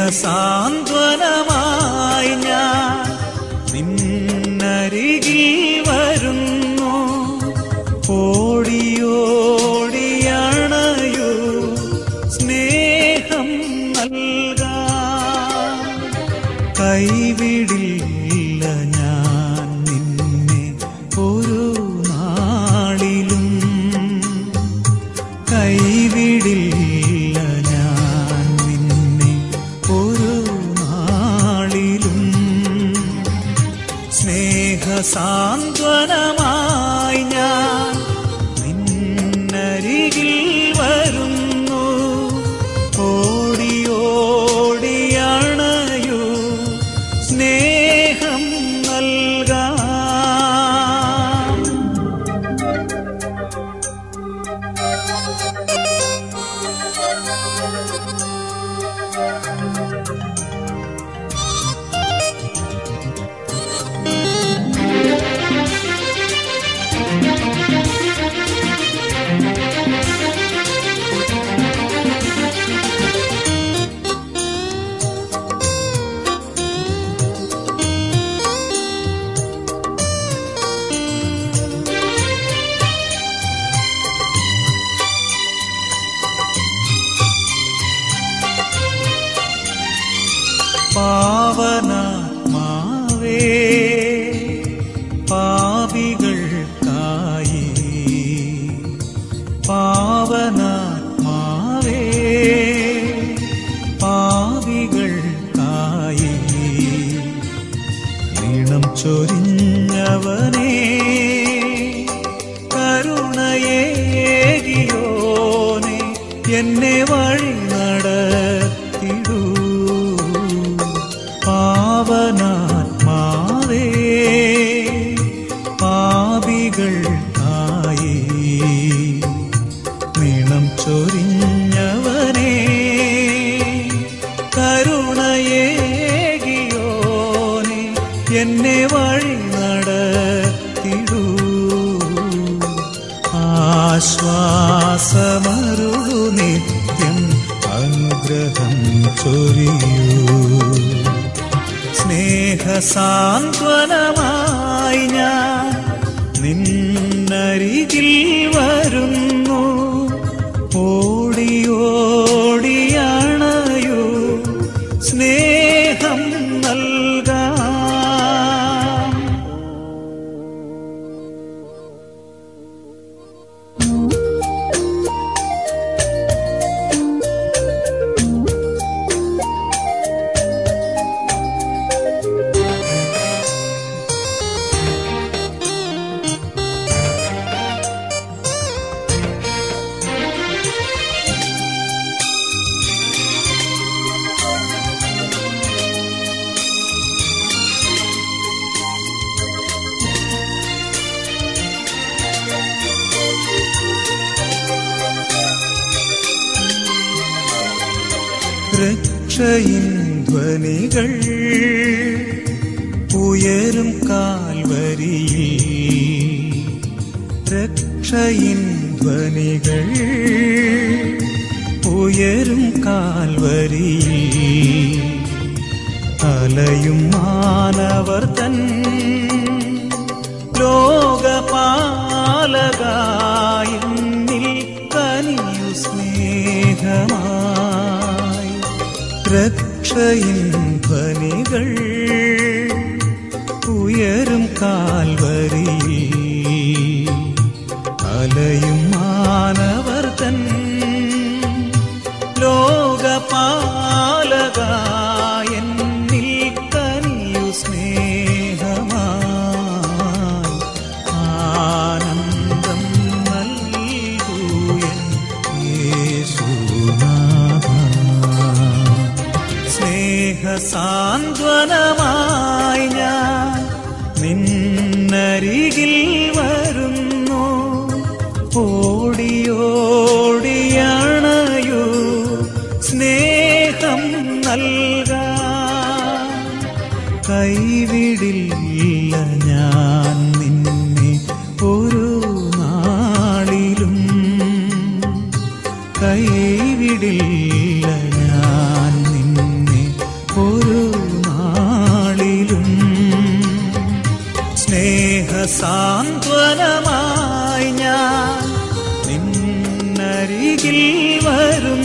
സ്നേഹസാന്ത്വനമായി ഞാൻ നിന്നരികിൽ വരുന്നു ഓടിയോടിയണയൂ സ്നേഹം നൽകാം കൈവിടില്ല ഞാൻ നിന്നെ ഒരു നാളിലും കൈവിടില്ല ഞാൻ നിന്നെ ഒരു നാളിലും സ്നേഹസാന്ത്വനമായി ഞാൻ നിന്നരികിൽ വരുന്നു ഓടിയോടിയണയൂ സ്നേഹം നൽകാം പാവനാത്മാവേ പാപികൾക്കായി പാവനാത്മാവേ പാപികൾക്കായി വീണം ചൊരിഞ്ഞവനേ കരുണയേകിയോനെ എന്നെ വഴി നടത്തിടൂ പാവനാത്മാവേ പാപികൾക്കായി നീണം ചൊരിഞ്ഞവനേ കരുണയേകിയോനെ എന്നെ വഴി നടത്തിടൂ ആശ്വാസമരുളു നിത്യം അനുഗ്രഹം ചൊരിയൂ സ്നേഹസാന്ത്വനമായി ഞാൻ നിന്നരികിൽ വരുന്നു ഓടിയോടിയണയൂ സ്നേഹം നൽകാം രക്ഷയിൻ ധ്വനികൾ ഉയരും കാൽവരിയിൽ രക്ഷയിൻ ധ്വനികൾ ഉയരും കാൽവരിയിൽ അലയും മാനവർ തൻ ലോകപാലകായി കനിയു സ്നേഹമായി രക്ഷയിൻ ധ്വനികൾ ഉയരും കാൽവരിയിൽ അലയും മാനവർ തൻ ലോകപാലകായെന്നിൽ കനിയു സ്നേഹമായി ആനന്ദം നൽകൂയൻ യേശുനാഥ സ്നേഹസാന്ത്വനമായി ഞാൻ നിന്നരികിൽ വരുന്നു ഓടിയോടിയണയൂ സ്നേഹം നൽകാം കൈവിടില്ല ഞാൻ നിന്നെ ഒരു നാളിലും കൈവിടില്ല ഞാൻ നിന്നെ സാന്ത്വനമായി ഞാൻ നിന്നരികിൽ വരും